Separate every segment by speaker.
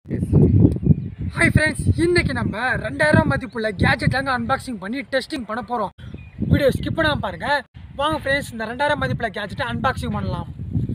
Speaker 1: Hi friends இன்னைக்கு நம்ம ரெண்டாயிரம் மதிப்புள்ள கேஜெட் தாங்க அன்பாக்சிங் பண்ணி டெஸ்டிங் பண்ண போகிறோம் வீடியோ ஸ்கிப் பண்ணாமல் பாருங்க வாங்க ஃப்ரெண்ட்ஸ் இந்த ரெண்டாயிரம் மதிப்புள்ள கேஜெட்டை அன்பாக்சிங் பண்ணலாம்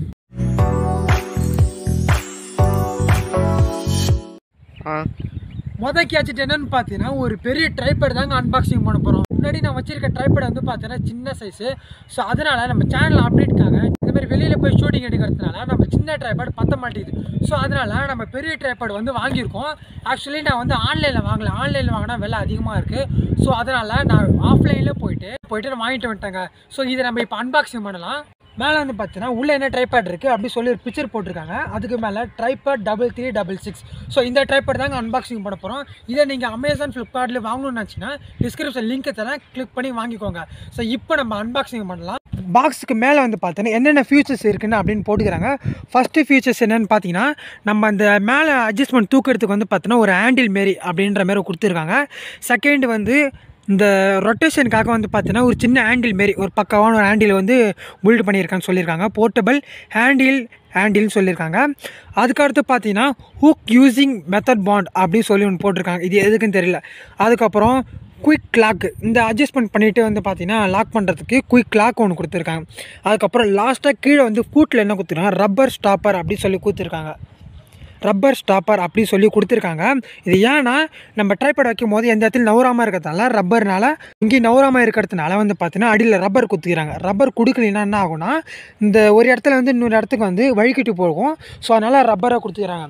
Speaker 2: ஆ
Speaker 1: மொதல் கேஜெட் என்னன்னு பார்த்தீங்கன்னா ஒரு பெரிய ட்ரைபேட் தாங்க அன்பாக்சிங் பண்ண போகிறோம் முன்னாடி நான் வச்சிருக்க ட்ரைபேட் வந்து பார்த்தீங்கன்னா சின்ன சைஸு ஸோ அதனால நம்ம சேனல் அப்டேட்காக இந்த மாதிரி வெளியில் போய் ஷூட்டிங் எடுக்கிறதுனால நம்ம சின்ன ட்ரைபேட் பத்த மாட்டேங்குது ஸோ அதனால நம்ம பெரிய ட்ரைபேட் வந்து வாங்கியிருக்கோம் ஆக்சுவலி நான் வந்து ஆன்லைனில் வாங்கல ஆன்லைனில் வாங்கினா விலை அதிகமாக இருக்குது ஸோ அதனால நான் ஆஃப்லைனில் போயிட்டு போயிட்டு நான் வாங்கிட்டு வந்துட்டேங்க ஸோ இதை நம்ம இப்போ அன்பாக்சிங் பண்ணலாம் மேலே வந்து பார்த்தீங்கன்னா உள்ளே என்ன ட்ரைபேட் இருக்குது அப்படி சொல்லி ஒரு பிக்சர் போட்டிருக்காங்க அதுக்கு மேலே tripod double three double six so இந்த ட்ரைபேட் தாங்க அன்பாக்சிங் பண்ண போகிறோம் இதை நீங்கள் அமேசான் ஃப்ளிப்கார்ட்டில் வாங்கணும்னு நினச்சிங்கன்னா டிஸ்கிரிப்ஷன் லிங்க் தரேன் கிளிக் பண்ணி வாங்கிக்கோங்க ஸோ இப்போ நம்ம அன்பாக்சிங் பண்ணலாம் பாக்ஸுக்கு மேலே வந்து பார்த்தீங்கன்னா என்னென்ன ஃபியூச்சர்ஸ் இருக்குன்னு அப்படின்னு போட்டுக்கிறாங்க ஃபஸ்ட்டு ஃபியூச்சர்ஸ் என்னென்னு பார்த்தீங்கன்னா நம்ம அந்த மேலே அட்ஜஸ்ட்மெண்ட் தூக்கிறதுக்கு வந்து பார்த்தீங்கன்னா ஒரு ஹேண்டில் மாரி அப்படின்ற மாரி கொடுத்துருக்காங்க செகண்ட் வந்து இந்த ரொட்டேஷனுக்காக வந்து பார்த்தீங்கன்னா ஒரு சின்ன ஹேண்டில் மாரி ஒரு பக்காவான ஒரு ஹேண்டில் வந்து பில்ட் பண்ணியிருக்கான்னு சொல்லியிருக்காங்க போர்ட்டபிள் ஹேண்டில் ஹேண்டில்னு சொல்லியிருக்காங்க அதுக்கடுத்து பார்த்தீங்கன்னா ஹூக் யூஸிங் மெத்தட் பாண்ட் அப்படின்னு சொல்லி ஒன்று போட்டிருக்காங்க இது எதுக்குன்னு தெரியல அதுக்கப்புறம் குயிக் லாக் இந்த அட்ஜஸ்ட்மெண்ட் பண்ணிவிட்டு வந்து பார்த்தீங்கன்னா லாக் பண்ணுறதுக்கு குயிக் லாக் ஒன்று கொடுத்துருக்காங்க அதுக்கப்புறம் லாஸ்ட்டாக கீழே வந்து கூட்டில் என்ன கொடுத்துருக்காங்க ரப்பர் ஸ்டாப்பர் அப்படின்னு சொல்லி கொடுத்துருக்காங்க ரப்பர் ஸ்டாப்பர் அப்படி சொல்லி கொடுத்துருக்காங்க இது ஏன்னா நம்ம ட்ரைபேட் வைக்கும் போது எந்த இடத்துல நவராமல் இருக்கிறதுனால ரப்பர்னால இங்கேயும் நவராமல் இருக்கிறதுனால வந்து பார்த்தீங்கன்னா அடியில் ரப்பர் குத்துக்கிறாங்க ரப்பர் கொடுக்கலனா என்ன ஆகும்னா இந்த ஒரு இடத்துல வந்து இன்னொரு இடத்துக்கு வந்து வழிக்கிட்டு போகும் ஸோ அதனால் ரப்பரை கொடுத்துக்கிறாங்க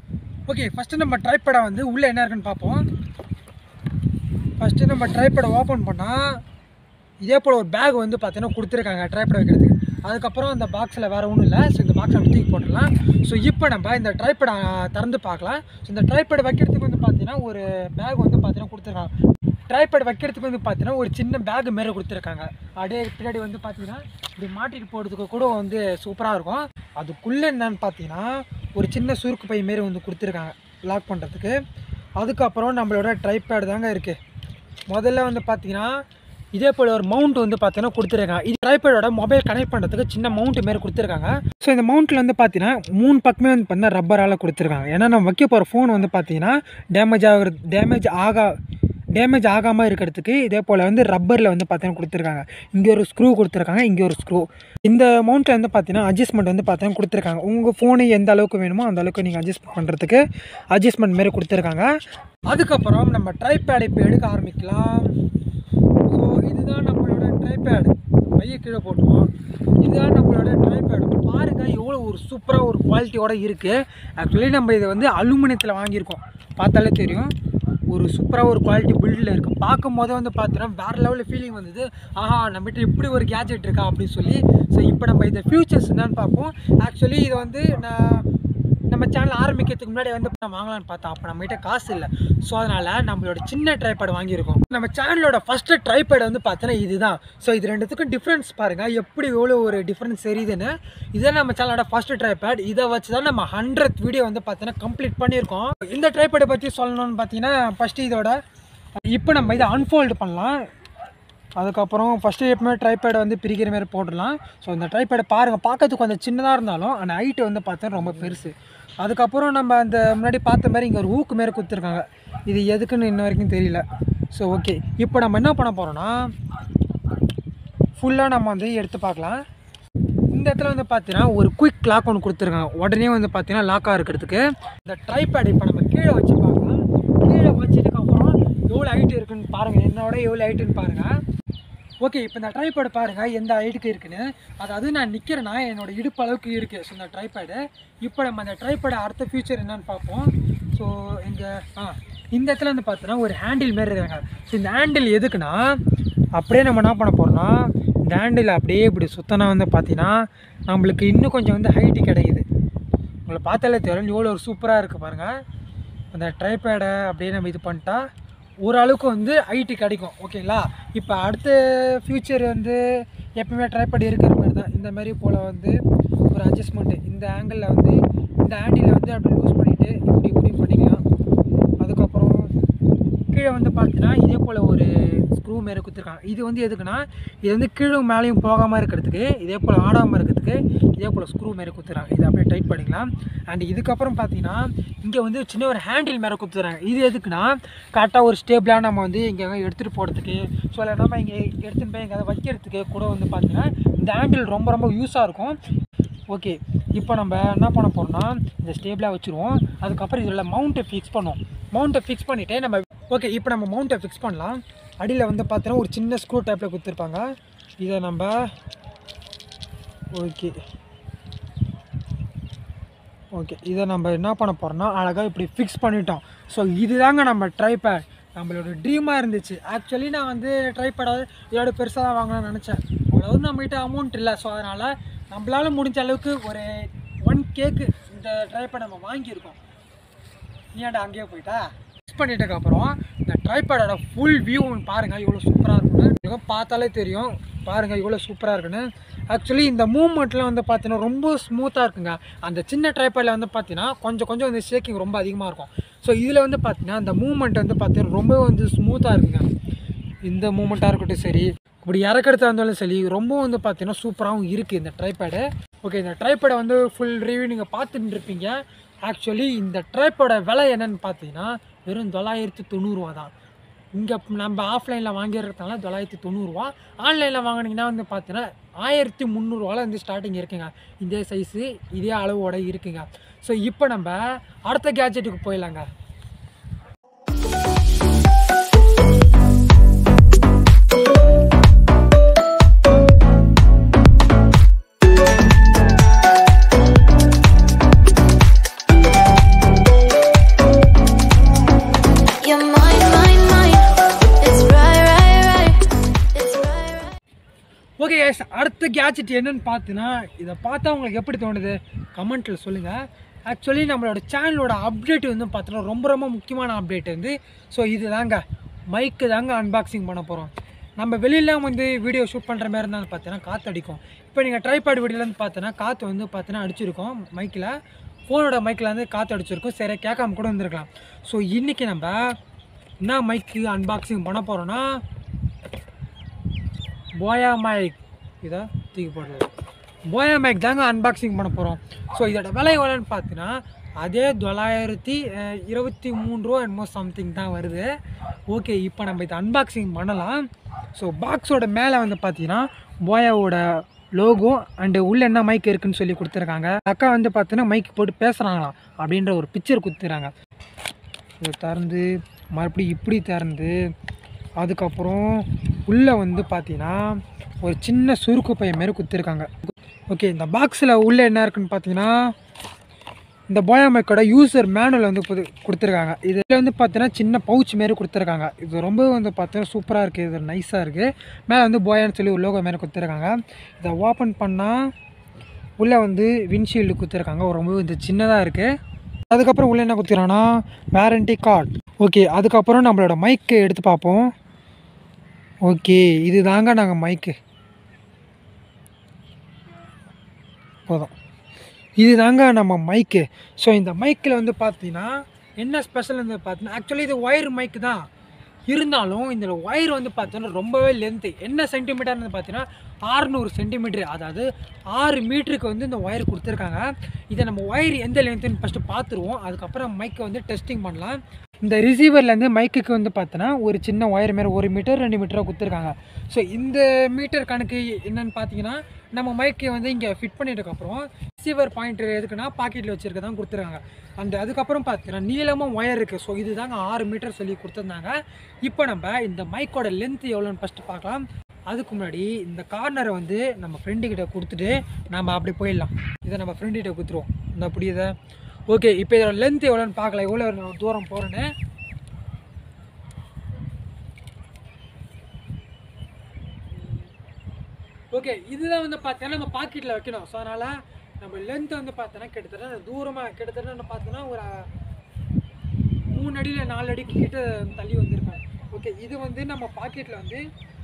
Speaker 1: ஓகே ஃபஸ்ட்டு நம்ம ட்ரைபேடை வந்து உள்ளே என்ன இருக்குன்னு பார்ப்போம் ஃபஸ்ட்டு நம்ம ட்ரைபேடை ஓப்பன் பண்ணால் இதே போல் ஒரு பேக் வந்து பார்த்தீங்கன்னா கொடுத்துருக்காங்க ட்ரைபேட் வைக்கிறதுக்கு அதுக்கப்புறம் அந்த பாக்ஸில் வேறு ஒன்றும் இல்லை ஸோ இந்த பாக்ஸை தூக்கி போட்டுடலாம் ஸோ இப்போ நம்ம இந்த ட்ரைபேடை திறந்து பார்க்கலாம் ஸோ இந்த ட்ரைபேட் வைக்கிறதுக்கு வந்து பார்த்தீங்கன்னா ஒரு பேக் வந்து பார்த்தீங்கன்னா கொடுத்துருக்காங்க ட்ரைபேட் வைக்கிறதுக்கு வந்து பார்த்தீங்கன்னா ஒரு சின்ன பேக் மாரி கொடுத்துருக்காங்க அப்படியே பின்னாடி வந்து பார்த்தீங்கன்னா இப்படி மாட்டிட்டு போகிறதுக்கு கூட வந்து சூப்பராக இருக்கும் அதுக்குள்ளே என்னன்னு பார்த்தீங்கன்னா ஒரு சின்ன சுருக்கு பை மாரி வந்து கொடுத்துருக்காங்க லாக் பண்ணுறதுக்கு அதுக்கப்புறம் நம்மளோட ட்ரைபேட் தாங்க இருக்குது முதல்ல வந்து பார்த்தீங்கன்னா இதே போல் ஒரு மவுண்ட் வந்து பார்த்தீங்கன்னா கொடுத்துருக்காங்க இது ட்ரைபேடோட மொபைல் கனெக்ட் பண்ணுறதுக்கு சின்ன மவுண்ட் மாரி கொடுத்துருக்காங்க ஸோ இந்த மவுண்ட்டில் வந்து பார்த்தீங்கன்னா மூணு பக்கமே வந்து பார்த்தீங்கன்னா ரப்பரால் கொடுத்துருக்காங்க ஏன்னா நம்ம வைக்க போகிற ஃபோன் வந்து பார்த்தீங்கன்னா டேமேஜ் ஆகுறது டேமேஜ் ஆகா டேமேஜ் ஆகாமல் இருக்கிறதுக்கு இதே போல் வந்து ரப்பரில் வந்து பார்த்தீங்கன்னா கொடுத்துருக்காங்க இங்கே ஒரு ஸ்க்ரூ கொடுத்துருக்காங்க இங்கே ஒரு ஸ்க்ரூ இந்த மவுண்ட்டில் வந்து பார்த்தீங்கன்னா அட்ஜஸ்ட்மெண்ட் வந்து பார்த்தீங்கன்னா கொடுத்துருக்காங்க உங்கள் ஃபோனு எந்த அளவுக்கு வேணுமோ அந்த அளவுக்கு நீங்கள் அட்ஜஸ்ட் பண்ணுறதுக்கு அட்ஜஸ்ட்மெண்ட் மாரி கொடுத்துருக்காங்க அதுக்கப்புறம் நம்ம ட்ரைபேட் இப்போ எடுக்க ஆரம்பிக்கலாம் ஸோ இதுதான் நம்மளோட ட்ரைபேடு மைய கீழே போட்டுருவோம் இதுதான் நம்மளோட ட்ரைபேடு பாருங்கள் எவ்வளோ ஒரு சூப்பராக ஒரு குவாலிட்டியோட இருக்குது ஆக்சுவலி நம்ம இதை வந்து அலுமினியத்தில் வாங்கியிருக்கோம் பார்த்தாலே தெரியும் ஒரு சூப்பராக ஒரு குவாலிட்டி பில்டில் இருக்குது பார்க்கும் போதே வந்து பார்த்தீங்கன்னா வேறு லெவலில் ஃபீலிங் வந்தது ஆஹா நம்மகிட்ட இப்படி ஒரு கேஜெட் இருக்கா அப்படின்னு சொல்லி ஸோ இப்போ நம்ம இதை ஃபியூச்சர்ஸ் என்னன்னு பார்ப்போம் ஆக்சுவலி இது வந்து நான் நம்ம சேனல் ஆரம்பிக்கிறதுக்கு முன்னாடி வந்து நான் வாங்கலாம்னு பார்த்தோம் அப்போ நம்மகிட்ட காசு இல்லை ஸோ அதனால் நம்மளோட சின்ன ட்ரைபேட் வாங்கியிருக்கோம் நம்ம சேனலோட ஃபஸ்ட்டு ட்ரைபேட் வந்து பார்த்தோன்னா இதுதான் ஸோ இது ரெண்டுத்துக்கும் டிஃப்ரென்ஸ் பாருங்கள் எப்படி எவ்வளோ ஒரு டிஃப்ரென்ஸ் தெரியுதுன்னு இதுதான் நம்ம சேனலோட ஃபஸ்ட்டு ட்ரைபேட் இதை வச்சு தான் நம்ம ஹண்ட்ரட் வீடியோ வந்து பார்த்தீங்கன்னா கம்ப்ளீட் பண்ணியிருக்கோம் இந்த ட்ரைபேடை பற்றி சொல்லணும்னு பார்த்தீங்கன்னா ஃபஸ்ட்டு இதோட இப்போ நம்ம இதை அன்ஃபோல்டு பண்ணலாம் அதுக்கப்புறம் ஃபஸ்ட்டு எப்பவுமே ட்ரைபேடை வந்து பிரிக்கிற மாதிரி போட்டுடலாம் ஸோ இந்த ட்ரைபேடை பாருங்கள் பார்க்கறதுக்கு கொஞ்சம் சின்னதாக இருந்தாலும் அந்த ஹைட்டு வந்து பார்த்தா ரொம்ப பெருசு அதுக்கப்புறம் நம்ம அந்த முன்னாடி பார்த்த மாதிரி இங்கே ஒரு ஊக்கு மாரி கொடுத்துருக்காங்க இது எதுக்குன்னு இன்ன வரைக்கும் தெரியல ஸோ ஓகே இப்போ நம்ம என்ன பண்ண போகிறோன்னா ஃபுல்லாக நம்ம வந்து எடுத்து பார்க்கலாம் இந்த இடத்துல வந்து பார்த்தீங்கன்னா ஒரு குயிக் லாக் ஒன்று கொடுத்துருக்காங்க உடனே வந்து பார்த்தீங்கன்னா லாக்காக இருக்கிறதுக்கு இந்த ட்ரைபேட் இப்போ நம்ம கீழே வச்சு பார்க்கலாம் கீழே வச்சதுக்கப்புறம் எவ்வளோ ஹைட் இருக்குன்னு பாருங்கள் என்னோட எவ்வளோ ஹைட்டுன்னு பாருங்கள் ஓகே இப்போ இந்த ட்ரைபேடு பாருங்கள் எந்த ஹைட்டுக்கு இருக்குன்னு அதாவது நான் நிற்கிறேன்னா என்னோட இடுப்பு அளவுக்கு இருக்குது ஸோ இந்த ட்ரைபேடு இப்போ நம்ம அந்த ட்ரைபேடை அடுத்த ஃபியூச்சர் என்னன்னு பார்ப்போம் ஸோ இங்கே ஆ இந்த இடத்துல வந்து பார்த்தோன்னா ஒரு ஹேண்டில் மாரி இருக்காங்க ஸோ இந்த ஹேண்டில் எதுக்குன்னா அப்படியே நம்ம என்ன பண்ண போகிறோம்னா இந்த ஹேண்டில் அப்படியே இப்படி சுத்தனா வந்து பார்த்தீங்கன்னா நம்மளுக்கு இன்னும் கொஞ்சம் வந்து ஹைட்டு கிடைக்குது உங்களை பார்த்தாலே தெரியும் எவ்வளோ ஒரு சூப்பராக இருக்குது பாருங்கள் அந்த ட்ரைபேடை அப்படியே நம்ம இது பண்ணிட்டா ஓரளவுக்கு வந்து ஹைட்டு கிடைக்கும் ஓகேங்களா இப்போ அடுத்த ஃப்யூச்சர் வந்து எப்பவுமே ட்ரைபேட் இருக்கிற மாதிரி தான் இந்த மாதிரி போல் வந்து ஒரு அட்ஜஸ்ட்மெண்ட்டு இந்த ஆங்கிளில் வந்து இந்த ஹேண்டில் வந்து அப்படி லூஸ் பண்ணிவிட்டு இப்படி இப்படி பண்ணிக்கலாம் அதுக்கப்புறம் கீழே வந்து பார்த்தீங்கன்னா இதே போல் ஒரு ஸ்க்ரூ மாரி கொடுத்துருக்காங்க இது வந்து எதுக்குன்னா இது வந்து கீழும் மேலேயும் போகாமல் இருக்கிறதுக்கு இதே போல் ஆடாமல் இருக்கிறதுக்கு இதே போல் ஸ்க்ரூ மாரி கொடுத்துறாங்க இதை அப்படியே டைட் பண்ணிக்கலாம் அண்ட் இதுக்கப்புறம் பார்த்தீங்கன்னா இங்கே வந்து சின்ன ஒரு ஹேண்டில் மாரி கொடுத்துறாங்க இது எதுக்குன்னா கரெக்டாக ஒரு ஸ்டேபிளாக நம்ம வந்து இங்கே எடுத்துகிட்டு போகிறதுக்கு ஸோ இல்லை நம்ம இங்கே எடுத்துகிட்டு போய் இங்கே அதை வைக்கிறதுக்கு கூட வந்து பார்த்தீங்கன்னா இந்த ஹேண்டில் ரொம்ப ரொம்ப யூஸாக இருக்கும் ஓகே இப்போ நம்ம என்ன பண்ண போகிறோம்னா இந்த ஸ்டேபிளாக வச்சுருவோம் அதுக்கப்புறம் இதில் மவுண்ட்டை ஃபிக்ஸ் பண்ணுவோம் மவுண்ட்டை ஃபிக்ஸ் பண்ணிவிட்டு நம்ம ஓகே இப்போ நம்ம மவுண்ட்டை ஃபிக்ஸ் பண்ணலாம் அடியில் வந்து பார்த்தீங்கன்னா ஒரு சின்ன ஸ்க்ரூ டைப்பில் கொடுத்துருப்பாங்க இதை நம்ம ஓகே ஓகே இதை நம்ம என்ன பண்ண போகிறோம்னா அழகாக இப்படி ஃபிக்ஸ் பண்ணிட்டோம் ஸோ இதுதாங்க நம்ம ட்ரைபேட் நம்மளோட ட்ரீமாக இருந்துச்சு ஆக்சுவலி நான் வந்து ட்ரைபேடாவது இதோட பெருசாக தான் வாங்கலாம்னு நினச்சேன் அவ்வளவு நம்மகிட்ட அமௌண்ட் இல்லை ஸோ அதனால் நம்மளால் முடிஞ்ச அளவுக்கு ஒரு ஒன் கேக்கு இந்த ட்ரைபேட் நம்ம வாங்கியிருக்கோம் நீ ஏன்டா அங்கேயே போயிட்டா ஃபிக்ஸ் பண்ணிட்டதுக்கப்புறம் இந்த ட்ரைபேடோட ஃபுல் வியூ பாருங்கள் இவ்வளோ சூப்பராக இருக்குன்னு உங்களுக்கு பார்த்தாலே தெரியும் பாருங்கள் இவ்வளோ சூப்பராக இருக்குன்னு ஆக்சுவலி இந்த மூவ்மெண்ட்லாம் வந்து பார்த்தீங்கன்னா ரொம்ப ஸ்மூத்தாக இருக்குங்க அந்த சின்ன ட்ரைபேடில் வந்து பார்த்தீங்கன்னா கொஞ்சம் கொஞ்சம் வந்து ஷேக்கிங் ரொம்ப அதிகமாக இருக்கும் ஸோ இதில் வந்து பார்த்தீங்கன்னா அந்த மூவ்மெண்ட் வந்து பார்த்தீங்கன்னா ரொம்ப வந்து ஸ்மூத்தாக இருக்குங்க இந்த மூமெண்ட்டாக இருக்கட்டும் சரி இப்படி இறக்கெடுத்து வந்தாலும் சரி ரொம்ப வந்து பார்த்தீங்கன்னா சூப்பராகவும் இருக்குது இந்த ட்ரைபேடு ஓகே இந்த ட்ரைபேடை வந்து ஃபுல் ரிவ்யூ நீங்கள் பார்த்துட்டு இருப்பீங்க ஆக்சுவலி இந்த ட்ரைபேடோட விலை என்னன்னு பார்த்தீங்கன்னா வெறும் தொள்ளாயிரத்து தொண்ணூறுரூவா தான் இங்கே நம்ம ஆஃப்லைனில் வாங்கிடுறதுனால தொள்ளாயிரத்தி தொண்ணூறுரூவா ஆன்லைனில் வாங்கினீங்கன்னா வந்து பார்த்தீங்கன்னா ஆயிரத்தி முந்நூறுவாவில் வந்து ஸ்டார்டிங் இருக்குங்க இதே சைஸு இதே அளவோட இருக்குங்க ஸோ இப்போ நம்ம அடுத்த கேஜெட்டுக்கு போயிடலாங்க
Speaker 2: You're mine, mine, mine. It's right, right, right. It's right, right.
Speaker 1: Okay guys அடுத்த கேஜெட் என்னன்னு பார்த்தீங்கன்னா இதை பார்த்தா உங்களுக்கு எப்படி தோணுது கமெண்ட்டில் சொல்லுங்கள் ஆக்சுவலி நம்மளோட சேனலோட அப்டேட் வந்து பார்த்தீங்கன்னா ரொம்ப ரொம்ப முக்கியமான அப்டேட் வந்து ஸோ இது தாங்க மைக்கு தாங்க அன்பாக்சிங் பண்ண போகிறோம் நம்ம வெளியில வந்து வீடியோ ஷூட் பண்ணுற மாதிரி இருந்தாலும் பார்த்தீங்கன்னா காற்று அடிக்கும் இப்போ நீங்கள் ட்ரைபாட் வீடியோலேருந்து பார்த்தீங்கன்னா காற்று வந்து பார்த்தீங்கன்னா அடிச்சிருக்கோம் மைக்கில் ஃபோனோட மைக்கில் வந்து காற்று அடிச்சிருக்கும் சரி கேட்காம கூட வந்திருக்கலாம் ஸோ இன்றைக்கி நம்ம என்ன மைக்கு அன்பாக்சிங் பண்ண போகிறோன்னா போயா மைக் இதை தூக்கி போடுறது போயா மைக் தாங்க அன்பாக்சிங் பண்ண போகிறோம் ஸோ இதோட விலை எவ்வளோன்னு பார்த்தீங்கன்னா அதே தொள்ளாயிரத்தி அஹ், இருபத்தி மூணு ரூபா என்னமோ சம்திங் தான் வருது ஓகே இப்போ நம்ம இதை அன்பாக்சிங் பண்ணலாம் ஸோ பாக்ஸோட மேலே வந்து பார்த்தீங்கன்னா போயாவோட லோகோ அண்டு உள்ள என்ன மைக் இருக்குன்னு சொல்லி கொடுத்துருக்காங்க அக்கா வந்து பார்த்தீங்கன்னா மைக் போட்டு பேசுகிறாங்களாம் அப்படின்ற ஒரு பிக்சர் கொடுத்துறாங்க இதை திறந்து மறுபடியும் இப்படி திறந்து அதுக்கப்புறம் உள்ளே வந்து பார்த்தீங்கன்னா ஒரு சின்ன சுருக்கு பைய மாரி குத்திருக்காங்க ஓகே இந்த பாக்ஸில் உள்ளே என்ன இருக்குன்னு பார்த்தீங்கன்னா இந்த போயாமைக்கோட யூசர் மேனுவல் வந்து புது கொடுத்துருக்காங்க இதில் வந்து பார்த்தீங்கன்னா சின்ன பவுச் மாரி கொடுத்துருக்காங்க இது ரொம்ப வந்து பார்த்தீங்கன்னா சூப்பராக இருக்குது இது நைஸாக இருக்குது மேலே வந்து போயான்னு சொல்லி ஒரு லோகோ மாரி கொடுத்துருக்காங்க இதை ஓப்பன் பண்ணால் உள்ளே வந்து விண்ட்ஷீல்டு கொடுத்துருக்காங்க ரொம்ப இது சின்னதாக இருக்குது அதுக்கப்புறம் உள்ளே என்ன கொடுத்துருக்காங்கன்னா வாரண்டி கார்டு ஓகே அதுக்கப்புறம் நம்மளோட மைக்கு எடுத்து பார்ப்போம் ஓகே இது தாங்க நாங்கள் மைக்கு போதும் இது தாங்க நம்ம மைக்கு ஸோ இந்த மைக்கில் வந்து பார்த்தீங்கன்னா என்ன ஸ்பெஷல் வந்து பார்த்தீங்கன்னா ஆக்சுவலி இது ஒயர் மைக்கு தான் இருந்தாலும் இந்த ஒயர் வந்து பார்த்தீங்கன்னா ரொம்பவே லென்த்து என்ன சென்டிமீட்டர்னு பார்த்தீங்கன்னா ஆறுநூறு சென்டிமீட்டர் அதாவது ஆறு மீட்டருக்கு வந்து இந்த ஒயர் கொடுத்துருக்காங்க இதை நம்ம ஒயர் எந்த லென்த்துன்னு ஃபஸ்ட்டு பார்த்துருவோம் அதுக்கப்புறம் மைக்கை வந்து டெஸ்டிங் பண்ணலாம் இந்த ரிசீவர்லேருந்து மைக்குக்கு வந்து பார்த்தோன்னா ஒரு சின்ன ஒயர் மாரி ஒரு மீட்டர் ரெண்டு மீட்டராக கொடுத்துருக்காங்க ஸோ இந்த மீட்டர் கணக்கு என்னன்னு பார்த்தீங்கன்னா நம்ம மைக்கை வந்து இங்கே ஃபிட் பண்ணிட்டதுக்கப்புறம் ரிசீவர் பாயிண்ட் எதுக்குன்னா பாக்கெட்டில் வச்சுருக்க தான் கொடுத்துருக்காங்க அந்த அதுக்கப்புறம் பார்த்தீங்கன்னா நீளமாக ஒயர் இருக்குது ஸோ இது தாங்க ஆறு மீட்டர் சொல்லி கொடுத்துருந்தாங்க இப்போ நம்ம இந்த மைக்கோட லென்த் எவ்வளோன்னு ஃபஸ்ட்டு பார்க்கலாம் அதுக்கு முன்னாடி இந்த கார்னரை வந்து நம்ம ஃப்ரெண்டுக்கிட்ட கொடுத்துட்டு நம்ம அப்படி போயிடலாம் இதை நம்ம ஃப்ரெண்டுகிட்ட கொடுத்துருவோம் இந்த அப்படி இதை ஓகே இப்போ இதோட லென்த் எவ்வளோன்னு பார்க்கலாம் எவ்வளோ நான் தூரம் போகிறேன்னு ஓகே இதுதான் வந்து பார்த்தீங்கன்னா நம்ம பாக்கெட்டில் வைக்கணும் ஸோ அதனால் நம்ம லென்த் வந்து பார்த்தோன்னா கிட்டத்தட்ட தூரமாக கிட்டத்தட்ட வந்து பார்த்தோன்னா ஒரு மூணு அடியில் நாலு அடி கிட்ட தள்ளி வந்திருப்பேன் ஓகே இது வந்து நம்ம பாக்கெட்டில் வந்து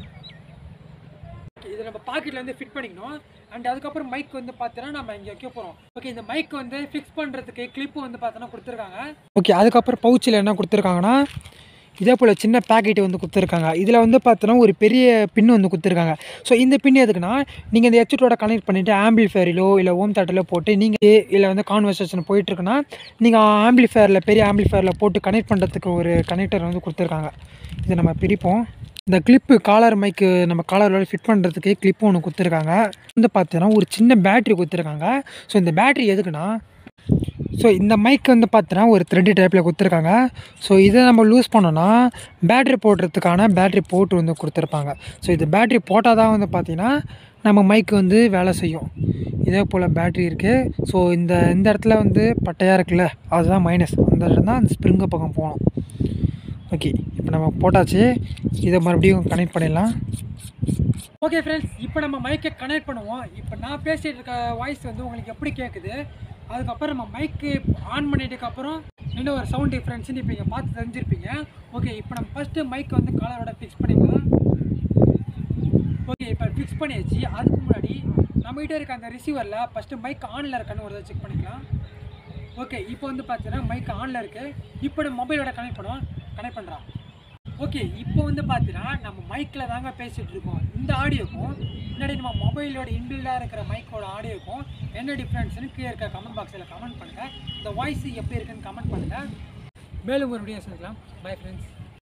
Speaker 1: ஓகே இதை நம்ம பாக்கெட்டில் வந்து ஃபிட் பண்ணிக்கணும் அண்ட் அதுக்கப்புறம் மைக் வந்து பார்த்தோன்னா நம்ம இங்கே வைக்க போகிறோம் ஓகே இந்த மைக் வந்து ஃபிக்ஸ் பண்ணுறதுக்கு கிளிப்பு வந்து பார்த்தோன்னா கொடுத்துருக்காங்க ஓகே அதுக்கப்புறம் பவுச்சில் என்ன கொடுத்துருக்காங்கன்னா இதே போல் சின்ன பேக்கெட் வந்து கொடுத்துருக்காங்க இதில் வந்து பார்த்தோன்னா ஒரு பெரிய பின் வந்து கொடுத்துருக்காங்க ஸோ இந்த பின் எதுக்குன்னா நீங்கள் இந்த ஹெட்செட்டோட கனெக்ட் பண்ணிவிட்டு ஆம்பிளிஃபேரிலோ இல்லை ஹோம் தேட்டரிலோ போட்டு நீங்கள் இல்லை வந்து கான்வர்சேஷன் போயிட்டுருக்குன்னா நீங்கள் ஆம்பிளிஃபேரில் பெரிய ஆம்பிளிஃபேரில் போட்டு கனெக்ட் பண்ணுறதுக்கு ஒரு கனெக்டர் வந்து கொடுத்துருக்காங்க இதை நம்ம பிரிப்போம் இந்த கிளிப்பு காலர் மைக்கு நம்ம காலரோட ஃபிட் பண்ணுறதுக்கு கிளிப்பு ஒன்று கொடுத்துருக்காங்க வந்து பார்த்தீங்கன்னா ஒரு சின்ன பேட்ரி கொடுத்துருக்காங்க ஸோ இந்த பேட்ரி எதுக்குன்னா ஸோ இந்த மைக் வந்து பார்த்தீங்கன்னா ஒரு த்ரெட்டு டைப்பில் கொடுத்துருக்காங்க ஸோ இதை நம்ம லூஸ் பண்ணோன்னா பேட்ரி போடுறதுக்கான பேட்ரி போட்டு வந்து கொடுத்துருப்பாங்க ஸோ இது பேட்ரி போட்டால் தான் வந்து பார்த்திங்கன்னா நம்ம மைக் வந்து வேலை செய்யும் இதே போல் பேட்ரி இருக்குது ஸோ இந்த இந்த இடத்துல வந்து பட்டையாக இருக்குல்ல அதுதான் மைனஸ் அந்த இடம் தான் அந்த ஸ்ப்ரிங்கு பக்கம் போகணும் ஓகே இப்போ நம்ம போட்டாச்சு இதை மறுபடியும் கனெக்ட் பண்ணிடலாம் ஓகே ஃப்ரெண்ட்ஸ் இப்போ நம்ம மைக்கை கனெக்ட் பண்ணுவோம் இப்போ நான் பேசிகிட்டு இருக்க வாய்ஸ் வந்து உங்களுக்கு எப்படி கேட்குது அதுக்கப்புறம் நம்ம மைக்கு ஆன் பண்ணிட்டதுக்கப்புறம் என்ன ஒரு சவுண்ட் டிஃப்ரென்ஸ்னு இப்போ நீங்கள் பார்த்து தெரிஞ்சிருப்பீங்க ஓகே இப்போ நம்ம ஃபஸ்ட்டு மைக்கை வந்து காலரோட ஃபிக்ஸ் பண்ணிக்கலாம் ஓகே இப்போ ஃபிக்ஸ் பண்ணியாச்சு அதுக்கு முன்னாடி நம்மகிட்ட இருக்க அந்த ரிசீவரில் ஃபஸ்ட்டு மைக் ஆனில் இருக்கான்னு ஒரு செக் பண்ணிக்கலாம் ஓகே இப்போ வந்து பார்த்தீங்கன்னா மைக் ஆனில் இருக்குது இப்போ நம்ம மொபைலோட கனெக்ட் பண்ணுவோம் கனெக்ட் பண்ணுறான் ஓகே இப்போ வந்து பார்த்தீங்கன்னா நம்ம மைக்கில் தாங்க பேசிகிட்டு இருக்கோம் இந்த ஆடியோக்கும் முன்னாடி நம்ம மொபைலோட இன்பில்டாக இருக்கிற மைக்கோட ஆடியோக்கும் என்ன டிஃப்ரென்ஸ்னு கீழே இருக்க கமெண்ட் பாக்ஸில் கமெண்ட் பண்ணுங்கள் இந்த வாய்ஸ் எப்படி இருக்குன்னு கமெண்ட் பண்ணுங்கள் மேலும் ஒரு வீடியோ சந்திக்கலாம் பை ஃப்ரெண்ட்ஸ்